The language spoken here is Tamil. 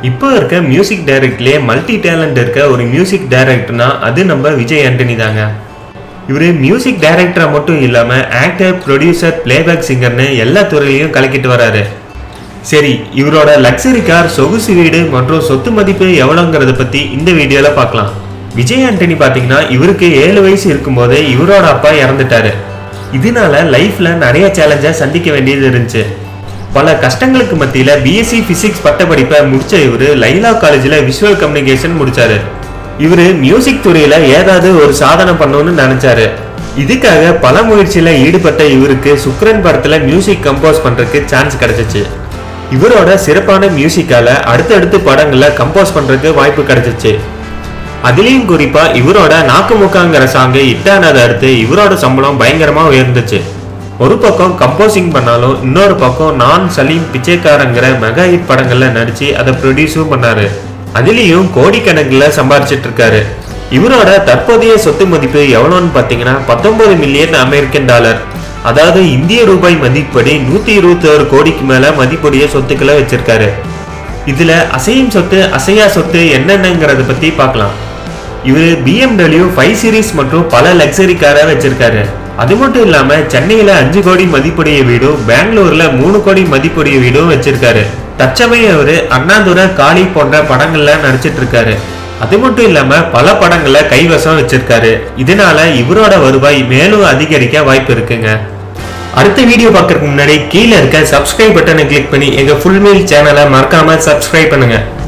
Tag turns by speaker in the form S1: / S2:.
S1: இப்போ இருக்க மியூசிக் டைரக்ட்லேயே மல்டி டேலண்ட் இருக்க ஒரு மியூசிக் டைரக்டர்னா அது நம்ம விஜய் ஆண்டனி தாங்க இவர் மியூசிக் டைரக்டரா மட்டும் இல்லாமல் ஆக்டர் ப்ரொடியூசர் பிளேபேக் சிங்கர்னு எல்லா துறையிலையும் கலக்கிட்டு வராரு சரி இவரோட லக்ஸரி கார் சொகுசு வீடு மற்றும் சொத்து மதிப்பு எவ்வளோங்கிறத பற்றி இந்த வீடியோவில் பார்க்கலாம் விஜய் ஆண்டனி பார்த்தீங்கன்னா இவருக்கு ஏழு வயசு இருக்கும்போதே இவரோட அப்பா இறந்துட்டாரு இதனால லைஃப்ல நிறைய சேலஞ்சை சந்திக்க வேண்டியது இருந்துச்சு பல கஷ்டங்களுக்கு மத்தியில பிஎஸ்சி பிசிக்ஸ் பட்டப்படிப்பை முடிச்ச இவரு லைலா காலேஜ்ல விஷுவல் கம்யூனிகேஷன் முடிச்சாரு இவரு மியூசிக் துறையில ஏதாவது ஒரு சாதனை பண்ணணும்னு நினைச்சாரு இதுக்காக பல முயற்சியில ஈடுபட்ட இவருக்கு சுக்ரன் படத்துல மியூசிக் கம்போஸ் பண்றதுக்கு சான்ஸ் கிடைச்சிச்சு இவரோட சிறப்பான மியூசிக்கால அடுத்தடுத்து படங்கள்ல கம்போஸ் பண்றதுக்கு வாய்ப்பு கிடைச்சிச்சு அதுலேயும் குறிப்பா இவரோட நாக்குமுக்காங்கிற சாங்கு இட்டானதை அடுத்து இவரோட சம்பளம் பயங்கரமா உயர்ந்துச்சு ஒரு பக்கம் கம்போசிங் பண்ணாலும் இன்னொரு பக்கம் நான் சலீம் பிச்சைக்காரங்கிற மெகா ஹிட் படங்கள்ல நடிச்சு அதை ப்ரொடியூஸும் பண்ணாரு அதுலேயும் கோடிக்கணக்கில் சம்பாரிச்சிட்டு இருக்காரு இவரோட தற்போதைய சொத்து மதிப்பு எவ்வளோன்னு பார்த்தீங்கன்னா பத்தொன்பது மில்லியன் அமெரிக்கன் டாலர் அதாவது இந்திய ரூபாய் மதிப்படி நூத்தி இருபத்தி ஒரு கோடிக்கு மேல மதிப்புடைய சொத்துக்களை வச்சிருக்காரு இதுல அசையும் சொத்து அசையா சொத்து என்னென்னங்கிறத பத்தி பார்க்கலாம் இவர் பிஎம்டபிள்யூ ஃபைவ் சீரிஸ் மற்றும் பல லக்ஸரி காரை வச்சிருக்காரு அது மட்டும் இல்லாம சென்னையில அஞ்சு கோடி மதிப்புடைய வீடும் பெங்களூர்ல மூணு கோடி மதிப்புடைய வீடும் வச்சிருக்காரு தற்சமயம் இவரு அண்ணாதுரை காளி போன்ற படங்கள்ல நடிச்சிட்டு இருக்காரு அது மட்டும் இல்லாம பல படங்கள்ல கைவசம் வச்சிருக்காரு இதனால இவரோட வருவாய் மேலும் அதிகரிக்க வாய்ப்பு இருக்குங்க அடுத்த வீடியோ பார்க்கறதுக்கு முன்னாடி கீழே இருக்க சப்ஸ்கிரைப் பட்டனை கிளிக் பண்ணி எங்க ஃபுல் மீல் சேனலை மறக்காம சப்ஸ்கிரைப் பண்ணுங்க